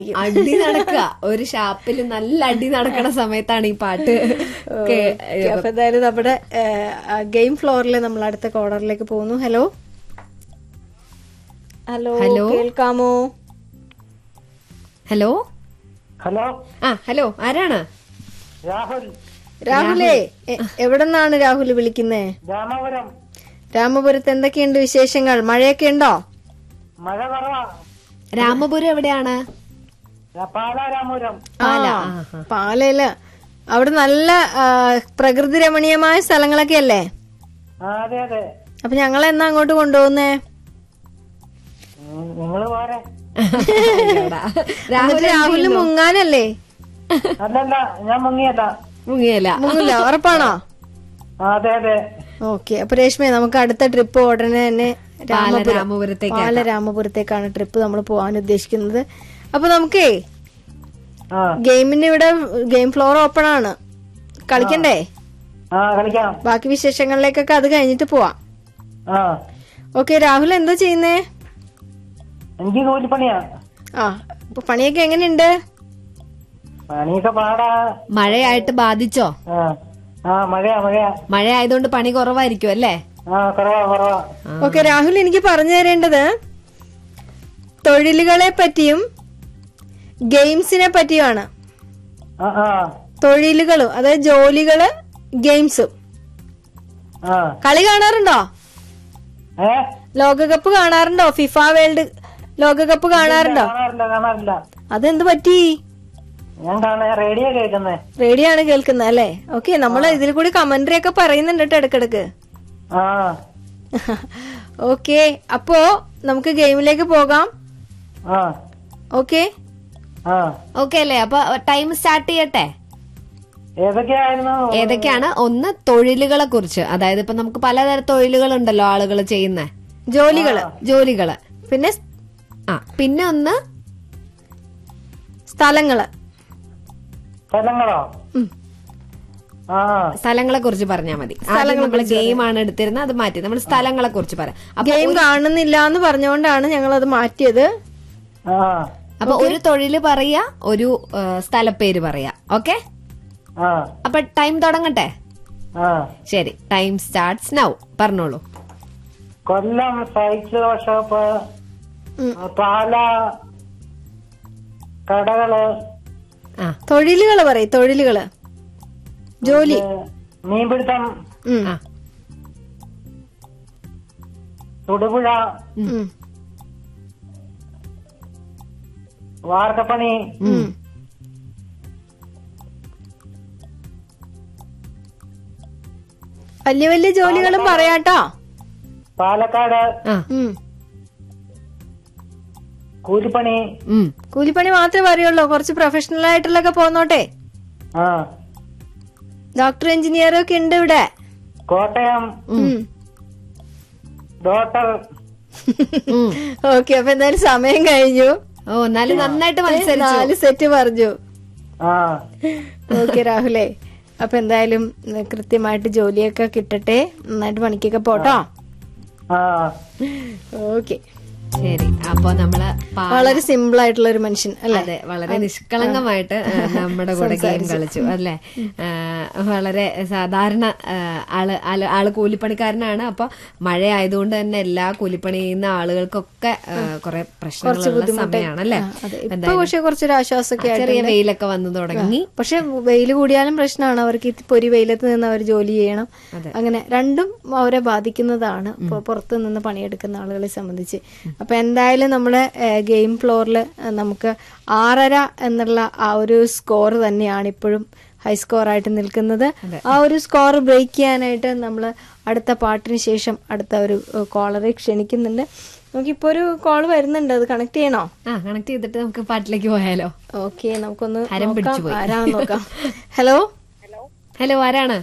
അടി നടക്കുക ഒരു ഷാപ്പിൽ നല്ല അടി നടക്കണ സമയത്താണ് ഈ പാട്ട് കേ- ഓക്കേ, അപ്പൊ എന്തായാലും നമ്മുടെ ഗെയിം ഫ്ലോറിൽ നമ്മൾ അടുത്ത കോർണറിലേക്ക് പോകുന്നു ഹലോ ഹലോ ഹലോ. കേൾക്കാമോ ഹലോ ഹലോ ആ ഹലോ ആരാണ് രാഹുൽ രാഹുലേ എ- എവിടെന്നാണ് രാഹുൽ വിളിക്കുന്നേ രാമപുരം രാമപുരത്ത് എന്തൊക്കെയുണ്ട് വിശേഷങ്ങൾ മഴയൊക്കെ ഉണ്ടോ മഴ കുറവാ രാമപുരം എവിടെയാണ് ഞാൻ പാലാ രാമപുരം പാല ആ, ആഹാ. പാലയില് അവിടെ നല്ല ആ, പ്രകൃതി രമണീയമായ സ്ഥലങ്ങളൊക്കെ അല്ലേ ആ അതെ അതെ അപ്പൊ ഞങ്ങൾ എന്നാ അങ്ങോട്ട് കൊണ്ടുപോകുന്നേ നിങ്ങൾ പോരെ അയ്യോടാ. രാഹുൽ എന്നിട്ട് രാഹുലിന് മുങ്ങാനല്ലേ അല്ലല്ല ഞാൻ മുങ്ങിയല്ല മുങ്ങിയല്ല മുങ്ങില്ല ഉറപ്പാണോ ആ അതെ അതെ ഓക്കെ അപ്പൊ രേഷ്മ നമുക്ക് അടുത്ത ട്രിപ്പ് ഉടനെ തന്നെ രാമപുരം രാമപുരത്തേക്ക് പാല രാമപുരത്തേക്കാണ് ട്രിപ്പ് നമ്മൾ പോകാൻ ഉദ്ദേശിക്കുന്നത് അപ്പൊ നമുക്കേ ആ ഗെയിമിന്റെ ഇവിടെ ഗെയിം ഫ്ലോർ ഓപ്പൺ ആണ് കളിക്കണ്ടേ ആ കളിക്കാം ബാക്കി വിശേഷങ്ങളിലേക്കൊക്കെ അത് കഴിഞ്ഞിട്ട് പോവാം ആ ഓക്കെ രാഹുൽ എന്താ ചെയ്യുന്നേ എനിക്ക് കൂലിപ്പണിയാ ആ അപ്പൊ പണിയൊക്കെ എങ്ങനെയുണ്ട് പണിയൊക്കെ പാടാ മഴയായിട്ട് ബാധിച്ചോ ആ ആ മഴയാ മഴയാ മഴ ആയതുകൊണ്ട് പണി കുറവായിരിക്കും അല്ലേ ആ കുറവാ കുറവാ ഓക്കെ രാഹുൽ എനിക്ക് പറഞ്ഞു തരേണ്ടത് തൊഴിലുകളെ പറ്റിയും ഗെയിംസിനെ പറ്റിയുമാണ് ആ ആ തൊഴിലുകളും അതായത് ജോലികള് ഗെയിംസും ആ കളി കാണാറുണ്ടോ ഏ ലോകകപ്പ് കാണാറുണ്ടോ ഫിഫ വേൾഡ് ലോകകപ്പ് കാണാറുണ്ടോ കാണാറില്ല കാണാറില്ല അതെന്ത് പറ്റി ഞാൻ കാണാ റേഡിയോ കേൾക്കുന്നേ റേഡിയോ ആണ് കേൾക്കുന്നത് അല്ലേ ഓക്കെ നമ്മൾ ഇതിൽ കൂടി കമന്ററി ഒക്കെ പറയുന്നുണ്ട് കേട്ടോ ഇടക്കിടക്ക് ആ ഓക്കെ അപ്പോ നമുക്ക് ഗെയിമിലേക്ക് പോകാം ആ ഓക്കെ ആ ഓക്കെ അല്ലേ അപ്പൊ ടൈം സ്റ്റാർട്ട് ചെയ്യട്ടെ ഏതൊക്കെയായിരുന്നു ഏതൊക്കെയാണ് ഒന്ന് തൊഴിലുകളെ കുറിച്ച് അതായത് ഇപ്പൊ നമുക്ക് പലതരം തൊഴിലുകൾ ഉണ്ടല്ലോ ആളുകൾ ചെയ്യുന്ന ജോലികള് ജോലികള് പിന്നെ ആ പിന്നെ ഒന്ന് സ്ഥലങ്ങള് സ്ഥലങ്ങളോ ഉം. ആ സ്ഥലങ്ങളെ കുറിച്ച് പറഞ്ഞാൽ മതി നമ്മൾ ഗെയിം ആണ് എടുത്തിരുന്നത് അത് മാറ്റി നമ്മൾ സ്ഥലങ്ങളെ കുറിച്ച് പറയാം അപ്പൊ ഗെയിം കാണുന്നില്ല എന്ന് പറഞ്ഞുകൊണ്ടാണ് ഞങ്ങൾ അത് മാറ്റിയത് ആ അപ്പൊ ഒരു തൊഴില് പറയാ ഒരു ആ, സ്ഥലപ്പേര് പറയാ ഓക്കെ ആ അപ്പൊ ടൈം തുടങ്ങട്ടെ ആ ശരി ടൈം സ്റ്റാർട്ട്സ് നൗ പറഞ്ഞോളൂ കൊല്ലം സൈക്കിൾ വർക്ക്ഷോപ്പ് ഉം. പാല കടകള് ആ തൊഴിലുകള് പറയും തൊഴിലുകള് ജോലി ഏ, മീൻപിടുത്തം ഉം. ആ തൊടുപുഴ ഉം. വാർക്കപ്പണി ഉം. വലിയ വലിയ ജോലികളും പറയാട്ടോ പാലക്കാട് ആ ഉം. കൂലിപ്പണി ഉം കൂലിപ്പണി മാത്രമേ പറയുള്ളൂ കുറച്ച് പ്രൊഫഷണൽ ആയിട്ടുള്ളൊക്കെ പോന്നോട്ടെ ആ ഡോക്ടർ എഞ്ചിനീയർ ഒക്കെ ഉണ്ട് ഇവിടെ കോട്ടയം ഉം. ഡോക്ടർ ഉം. ഓക്കെ അപ്പൊ എന്തായാലും സമയം കഴിഞ്ഞു ഓ എന്നാലും നന്നായിട്ട് മത്സരിച്ചു നാല് സെറ്റ് പറഞ്ഞു ആ ഓക്കെ രാഹുലേ അപ്പൊ എന്തായാലും ഉം, കൃത്യമായിട്ട് ജോലിയൊക്കെ കിട്ടട്ടെ നന്നായിട്ട് പണിക്കൊക്കെ പോട്ടോ ആ ഓക്കെ ശരി അപ്പൊ നമ്മള് പാ- വളരെ സിമ്പിൾ ആയിട്ടുള്ള ഒരു മനുഷ്യൻ അല്ലെ അതെ വളരെ നിഷ്കളങ്കമായിട്ട് ആ, നമ്മുടെ കൂടെ ഗെയിം കളിച്ചു അല്ലെ ആ, വളരെ സാധാരണ ആ, ആള് ആള് ആള് കൂലിപ്പണിക്കാരനാണ് അപ്പൊ മഴ ആയതുകൊണ്ട് തന്നെ എല്ലാ കൂലിപ്പണി ചെയ്യുന്ന ആളുകൾക്കൊക്കെ ആ, കുറെ പ്രശ്നങ്ങളുള്ള സമയമാണ് അല്ലെ അതെ ഇപ്പൊ പക്ഷെ കുറച്ചൊരു ആശ്വാസമൊക്കെ ആയിട്ട് ചെറിയ വെയിലൊക്കെ വന്നു തുടങ്ങി പക്ഷെ വെയിൽ കൂടിയാലും പ്രശ്നമാണ് അവർക്ക് ഈ പൊരി വെയിലത്ത് നിന്ന് അവർ ജോലി ചെയ്യണം അങ്ങനെ രണ്ടും അവരെ ബാധിക്കുന്നതാണ് ഇപ്പൊ പുറത്ത് നിന്ന് പണിയെടുക്കുന്ന ആളുകളെ സംബന്ധിച്ച് അപ്പൊ എന്തായാലും നമ്മുടെ ഗെയിം ഫ്ലോറിൽ നമുക്ക് ആറര എന്നുള്ള ആ ഒരു സ്കോർ തന്നെയാണ് ഇപ്പോഴും ഹൈ സ്കോർ ആയിട്ട് നിൽക്കുന്നത് ആ ഒരു സ്കോർ ബ്രേക്ക് ചെയ്യാനായിട്ട് നമ്മൾ അടുത്ത പാട്ടിന് ശേഷം അടുത്ത ഒരു കോളറെ ക്ഷണിക്കുന്നുണ്ട് നമുക്കിപ്പോ ഒരു കോൾ വരുന്നുണ്ട് അത് കണക്ട് ചെയ്യണോ ആ കണക്ട് ചെയ്തിട്ട് നമുക്ക് പാട്ടിലേക്ക് പോയാലോ ഓക്കെ നമുക്കൊന്ന് ഹരം നോക്കാം. പിടിച്ചുപോയി. ആരാണെന്ന് നോക്കാം ഹലോ ഹലോ ആരാണ്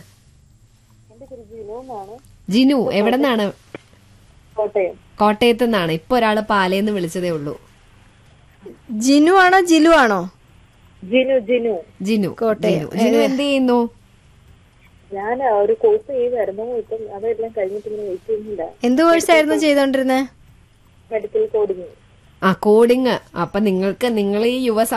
ജിനു എവിടെ നിന്നാണ് കോട്ടയം കോട്ടയത്ത് നിന്നാണ് ഇപ്പൊ ഒരാള് പാലേന്ന് വിളിച്ചതേ ഉള്ളൂ ജിനു ആണോ ജിലു ആണോ ജിനു ജിനു ജിനു കോട്ടയം. ജിനു. ജിനു എന്ത് ചെയ്യുന്നു ഞാൻ ഒരു കോഴ്സ് ചെയ്തായിരുന്നു ഇപ്പം അതെല്ലാം കഴിഞ്ഞിട്ട് ഇങ്ങനെ വെയിറ്റ് ചെയ്യുന്നില്ല എന്ത് കോഴ്സായിരുന്നു ചെയ്തോണ്ടിരുന്നത് മെഡിക്കൽ കോഡിങ് ആ കോഡിങ് അപ്പൊ നിങ്ങൾക്ക് നിങ്ങൾ ഈ യുവ